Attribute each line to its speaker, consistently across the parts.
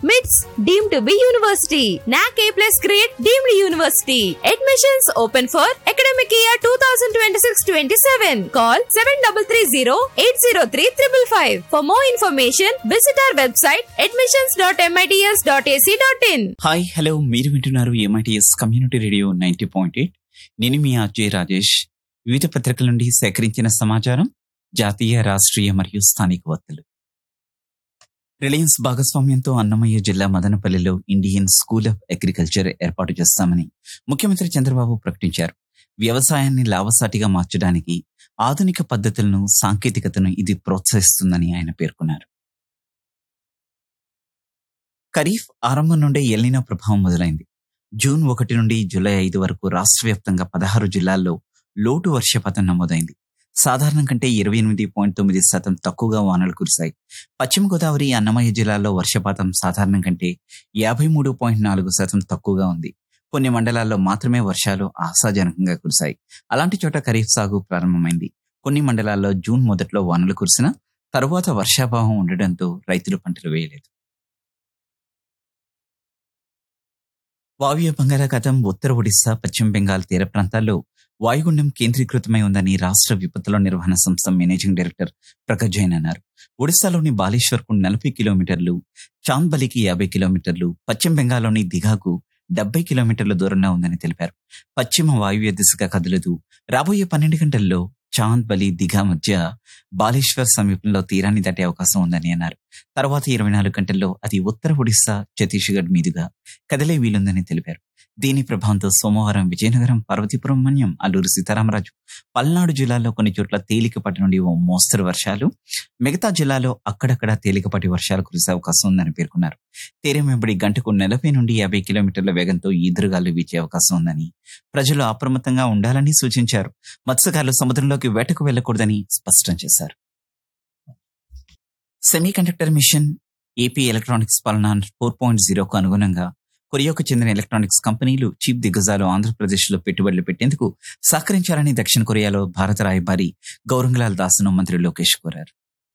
Speaker 1: మిట్స్ deem to be university NAAC A plus grade deemed university admissions open for academic year two thousand twenty six twenty seven call seven double three zero eight zero three triple five for more information visit our website admissions dot MITS dot AC dot in
Speaker 2: hi hello మీరు వింటున్నారు MITS community radio ninety point eight నేను మీ అజయ్ రాజేష్ వివిధ పత్రికల నుండి సేకరించిన సమాచారం జాతీయ రాష్ట్రీయ మరియు స్థానిక వార్తలు రిలయన్స్ భాగస్వామ్యంతో అన్నమయ్య జిల్లా మదనపల్లిలో ఇండియన్ స్కూల్ ఆఫ్ అగ్రికల్చర్ ఏర్పాటు చేస్తామని ముఖ్యమంత్రి చంద్రబాబు ప్రకటించారు వ్యవసాయాన్ని లాభసాటిగా మార్చడానికి ఆధునిక పద్ధతులను సాంకేతికతను ఇది ప్రోత్సహిస్తుందని ఆయన పేర్కొన్నారు ఖరీఫ్ ఆరంభం నుండే ఎల్నినో ప్రభావం మొదలైంది జూన్ ఒకటి నుండి జూలై ఐదు వరకు రాష్ట్ర వ్యాప్తంగా పదహారు జిల్లాల్లో లోటు వర్షపాతం నమోదైంది సాధారణం కంటే ఇరవై ఎనిమిది పాయింట్ తొమ్మిది శాతం తక్కువగా వానలు కురిశాయి పశ్చిమ గోదావరి అన్నమయ్య జిల్లాల్లో వర్షపాతం సాధారణం కంటే యాభై మూడు పాయింట్ నాలుగు శాతం తక్కువగా ఉంది కొన్ని మండలాల్లో మాత్రమే వర్షాలు ఆశాజనకంగా కురిశాయి అలాంటి చోట ఖరీఫ్ సాగు ప్రారంభమైంది కొన్ని మండలాల్లో జూన్ మొదట్లో వానలు కురిసినా తరువాత వర్షాభావం ఉండడంతో రైతులు పంటలు వేయలేదు వాయువ్య బంగాళాఖాతం ఉత్తర ఒడిశా పశ్చిమ బెంగాల్ తీర ప్రాంతాల్లో వాయుగుండం కేంద్రీకృతమై ఉందని రాష్ట్ర విపత్తుల నిర్వహణ సంస్థ మేనేజింగ్ డైరెక్టర్ ప్రకాష్ జైన్ అన్నారు ఒడిశాలోని బాలేశ్వర్కు నలభై కిలోమీటర్లు చాంద్బలికి యాభై కిలోమీటర్లు పశ్చిమ బెంగాల్లోని దిఘాకు డెబ్బై కిలోమీటర్ల దూరంలో ఉందని తెలిపారు పశ్చిమ వాయువ్య దిశగా కదులుతూ రాబోయే పన్నెండు గంటల్లో చాంద్ బలి దిఘా మధ్య బాలేశ్వర్ సమీపంలో తీరాన్ని దాటే అవకాశం ఉందని అన్నారు తర్వాత ఇరవై నాలుగు గంటల్లో అది ఉత్తర ఒడిశా ఛత్తీస్గఢ్ మీదుగా కదిలే వీలుందని తెలిపారు దీని ప్రభావంతో సోమవారం విజయనగరం పార్వతీపురం మన్యం అల్లూరు సీతారామరాజు పల్నాడు జిల్లాలో కొన్ని చోట్ల తేలికపాటి నుండి ఓ మోస్తరు వర్షాలు మిగతా జిల్లాలో అక్కడక్కడ తేలికపాటి వర్షాలు కురిసే అవకాశం ఉందని పేర్కొన్నారు తీరం వెంబడి గంటకు నలభై నుండి యాభై కిలోమీటర్ల వేగంతో ఈదురుగాలు వీచే అవకాశం ఉందని ప్రజలు అప్రమత్తంగా ఉండాలని సూచించారు మత్స్యకారులు సముద్రంలోకి వేటకు వెళ్లకూడదని స్పష్టం చేశారు semiconductor mission AP electronics పాలన ఫోర్ పాయింట్ జీరోకు అనుగుణంగా కొరియాకు చెందిన ఎలక్ట్రానిక్స్ కంపెనీలు చీప్ దిగ్గజాలు ఆంధ్రప్రదేశ్లో పెట్టుబడులు పెట్టేందుకు సహకరించాలని దక్షిణ కొరియాలో భారత రాయబారి గౌరంగలాల్ దాస్ను మంత్రి లోకేష్ కోరారు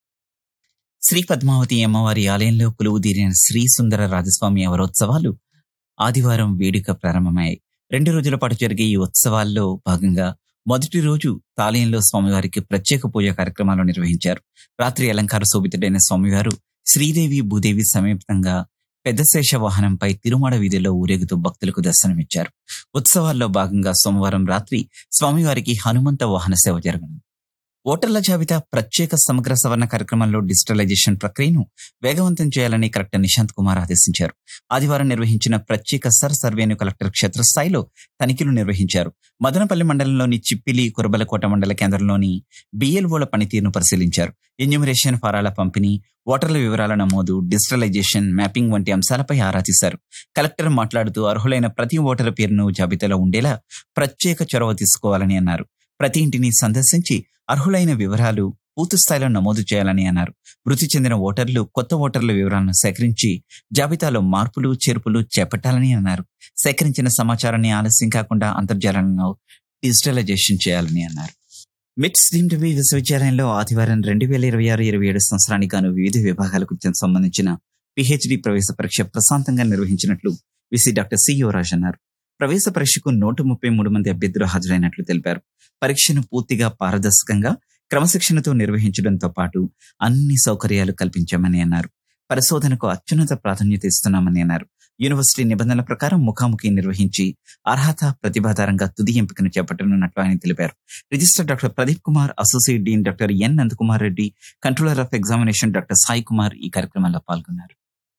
Speaker 2: శ్రీ పద్మావతి అమ్మవారి ఆలయంలో కొలువుదీరిన శ్రీ సుందర రాజస్వామి అవరోత్సవాలు ఆదివారం వేడుక ప్రారంభమయ్యాయి రెండు రోజుల పాటు జరిగే ఈ ఉత్సవాల్లో భాగంగా మొదటి రోజు తాలయంలో స్వామివారికి ప్రత్యేక పూజ కార్యక్రమాలు నిర్వహించారు రాత్రి అలంకార శోభితుడైన స్వామివారు శ్రీదేవి భూదేవి సమేతంగా పెద్దశేష వాహనంపై తిరుమల వీధిలో ఊరేగుతూ భక్తులకు దర్శనమిచ్చారు ఉత్సవాల్లో భాగంగా సోమవారం రాత్రి స్వామివారికి హనుమంత వాహన సేవ జరగనుంది ఓటర్ల జాబితా ప్రత్యేక సమగ్ర సవరణ కార్యక్రమంలో డిజిటలైజేషన్ ప్రక్రియను వేగవంతం చేయాలని కలెక్టర్ నిశాంత్ కుమార్ ఆదేశించారు ఆదివారం నిర్వహించిన ప్రత్యేక సర్ సర్వేను కలెక్టర్ క్షేత్రస్థాయిలో తనిఖీలు నిర్వహించారు మదనపల్లి మండలంలోని చిప్పిలి కురబలకోట మండల కేంద్రంలోని బిఎల్ఓల పనితీరును పరిశీలించారు ఎన్యూమరేషన్ ఫారాల పంపిణీ ఓటర్ల వివరాల నమోదు డిజిటలైజేషన్ మ్యాపింగ్ వంటి అంశాలపై ఆరా తీశారు కలెక్టర్ మాట్లాడుతూ అర్హులైన ప్రతి ఓటరు పేరును జాబితాలో ఉండేలా ప్రత్యేక చొరవ తీసుకోవాలని అన్నారు ప్రతి ఇంటిని సందర్శించి అర్హులైన వివరాలు పూర్తి స్థాయిలో నమోదు చేయాలని అన్నారు మృతి చెందిన ఓటర్లు కొత్త ఓటర్ల వివరాలను సేకరించి జాబితాలో మార్పులు చేర్పులు చేపట్టాలని అన్నారు సేకరించిన సమాచారాన్ని ఆలస్యం కాకుండా అంతర్జాలంలో డిజిటలైజేషన్ చేయాలని అన్నారు మిట్స్ డీమ్డ్ బి విశ్వవిద్యాలయంలో ఆదివారం రెండు వేల ఇరవై ఆరు ఇరవై ఏడు సంవత్సరానికి గాను వివిధ విభాగాలకు సంబంధించిన పిహెచ్డి ప్రవేశ పరీక్ష ప్రశాంతంగా నిర్వహించినట్లు విసి డాక్టర్ సి యువరాజ్ అన్నారు ప్రవేశ పరీక్షకు నూట ముప్పై మూడు మంది అభ్యర్థులు హాజరైనట్లు తెలిపారు పరీక్షను పూర్తిగా పారదర్శకంగా క్రమశిక్షణతో నిర్వహించడంతో పాటు అన్ని సౌకర్యాలు కల్పించామని అన్నారు పరిశోధనకు అత్యున్నత ప్రాధాన్యత ఇస్తున్నామని అన్నారు యూనివర్సిటీ నిబంధనల ప్రకారం ముఖాముఖి నిర్వహించి అర్హత ప్రతిభాధారంగా తుది ఎంపికను చేపట్టనున్నట్లు ఆయన తెలిపారు registrar doctor Pradeep Kumar associate dean doctor N Nandakumar Reddy controller of examination doctor Sai Kumar ఈ కార్యక్రమంలో పాల్గొన్నారు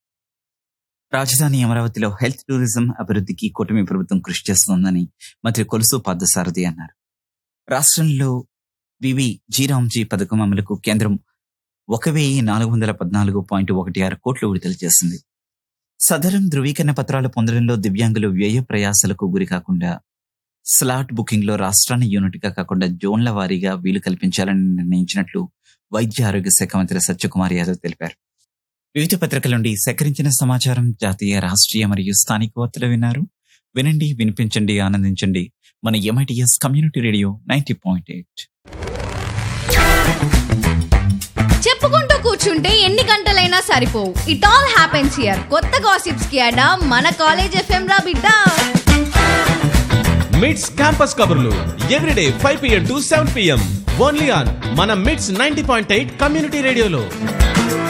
Speaker 2: రాజధాని అమరావతిలో హెల్త్ టూరిజం అభివృద్ధికి కూటమి ప్రభుత్వం కృషి చేస్తోందని మంత్రి కొలుసు పార్థసారథి అన్నారు రాష్ట్రంలో వివి జీరాంజీ పథకం అమలుకు కేంద్రం ఒక వెయ్యి నాలుగు వందల పద్నాలుగు పాయింట్ ఒకటి ఆరు కోట్లు విడుదల చేసింది సదరం ధృవీకరణ పత్రాలు పొందడంలో దివ్యాంగులు వ్యయ ప్రయాసలకు గురి కాకుండా స్లాట్ బుకింగ్ లో రాష్ట్రాన్ని యూనిట్ గా కాకుండా జోన్ల వారీగా వీలు కల్పించాలని నిర్ణయించినట్లు వైద్య ఆరోగ్య శాఖ మంత్రి సత్యకుమార్ యాదవ్ తెలిపారు వివిధ పత్రికల నుండి సేకరించిన సమాచారం జాతీయ రాష్ట్రీయ మరియు స్థానిక వార్తలు విన్నారు వినండి వినిపించండి ఆనందించండి మన MITS community radio ninety point eight
Speaker 1: చెప్పుకుంటూ కూర్చో
Speaker 3: కూర్చుంటే ఎన్ని గంటలైనా సరిపోవు ఇట్ ఆల్ హ్యాపెన్స్ హియర్ కొత్త గాసిప్స్ కి అడా మన కాలేజ్ ఎఫ్ఎం రా బిడ్డ
Speaker 4: మిడ్స్ క్యాంపస్ కబుర్లు everyday five PM to seven PM only on మన MITS ninety point eight community రేడియోలో